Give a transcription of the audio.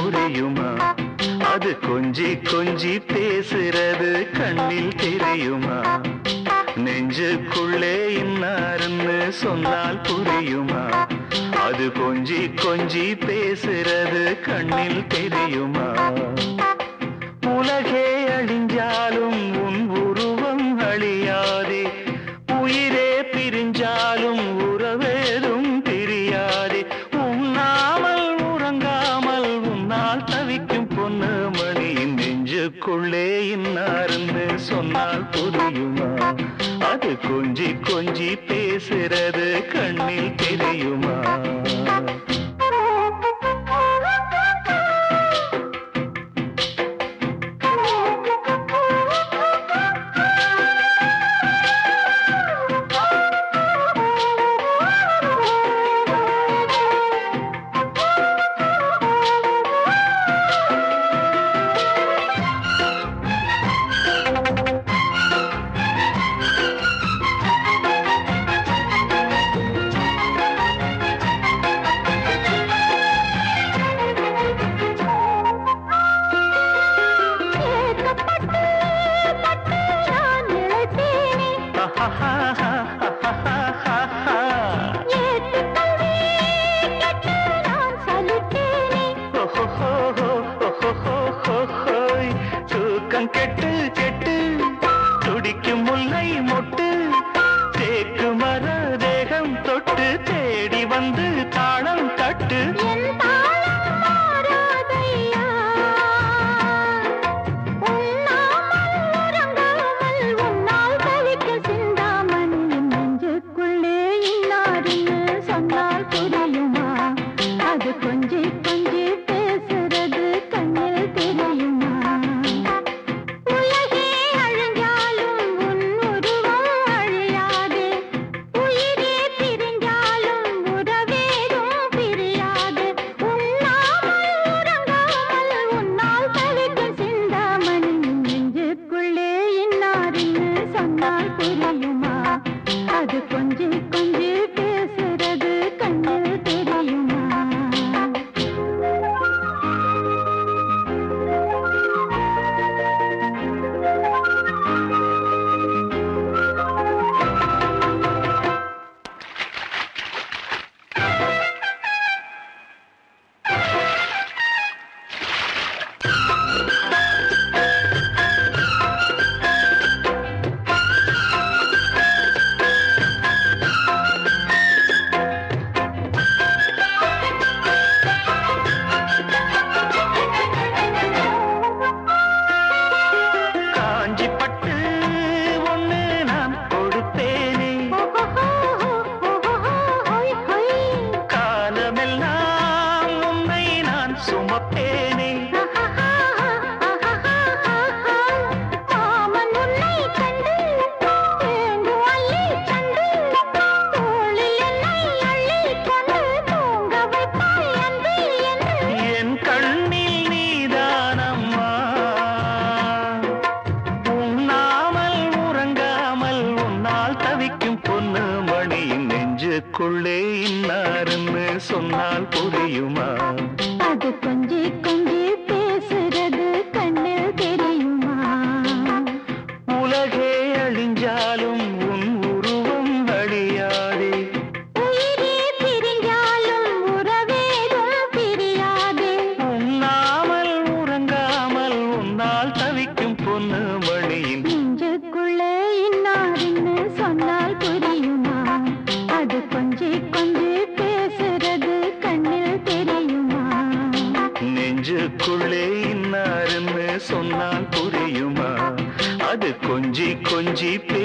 புரியுமா அது கொஞ்சி கொஞ்சி பேசுறது கண்ணில் தெரியுமா நெஞ்சுக்குள்ளே இன்னாருன்னு சொன்னால் புரியுமா அது கொஞ்சி கொஞ்சி பேசுறது கண்ணில் தெரியுமா உலகே அழிஞ்சாலும் உன் உருவம் அழியாதே உயிரே பிரிஞ்சாலும் உறவேதும் பிரியாதே உண்ணாமல் உறங்காமல் உன்னால் தவிக்கும் பொண்ணு மணியின் நெஞ்சுக்குள்ளே இன்னாருன்னு சொன்னால் புரியுமா அது கொஞ்சி கொஞ்சி பேசுறது கண்ணில் தெரியுமா ஏக்கப்பட்டு பட்டு நான் இழைத்தேனே ஏத்துக்கல்வி கெட்டு நான் சலித்தேனே தூக்கம் கெட்டு கெட்டு துடிக்கும் முல்லை மொட்டு தேக்கு மர தேகம் தொட்டு தேடி வந்து தாளம் தட்டு என் தாளம் மாறாதையா உண்ணாமல் உறங்காமல் உன்னால் தவிக்க சிந்தாமணி என் நெஞ்சுக்குள்ளே இன்னாருன்னு சொன்னால் புரியுமா அது கொஞ்சி கொஞ்சி பேசுறது கண்ணில் தெரியுமா உலகே அழிஞ்சாலும் உன் உருவம் அழியாதே உயிரே பிரிஞ்சாலும் உறவேதும் பிரியாது உண்ணாமல் உறங்காமல் உன்னால் தவிக்கும் சிந்தாமணி நெஞ்சுக்குள்ளே இன்னாருன்னு சொன்னால் புரியுமா அது கொஞ்சி கொஞ்சி பேசுறது கண்ணில் தெரியுமா காஞ்சி பட்டு ஒண்ணு நான் கொடுத்தேனே காலமெல்லாம் உன்னை நான் சுமப்பேனே மாமன் உன்னை கண்டு தேங்கு அள்ளி கண்டு தோளில் என்னை அள்ளி கொண்டு தூங்க வைப்பாய் அன்பே என்று என் கண்ணில் நீதானம்மா உண்ணாமல் உறங்காமல் உன்னால் தவிக்கும் பொண்ணு மணியின் நெஞ்சுக்குள்ளே இன்னாருன்னு சொன்னால் புரியுமா அது கொஞ்சி கொஞ்சி பேசுறது கண்ணில் தெரியுமா உலகே அழிஞ்சாலும் உன் உருவம் அழியாதே உயிரே பிரிஞ்சாலும் உறவேதும் பிரியாதே உண்ணாமல் உறங்காமல் உன்னால் தவிக்கும் பொண்ணு மணியின் நெஞ்சுக்குள்ளே இன்னாருன்னு சொன்னால் புரியுமா அது கொஞ்சி கொஞ்சி பேசுறது கண்ணில் தெரியுமா நெஞ்சுக்குள்ளே இன்னாருன்னு சொன்னால் புரியுமா அது கொஞ்சி கொஞ்சி பே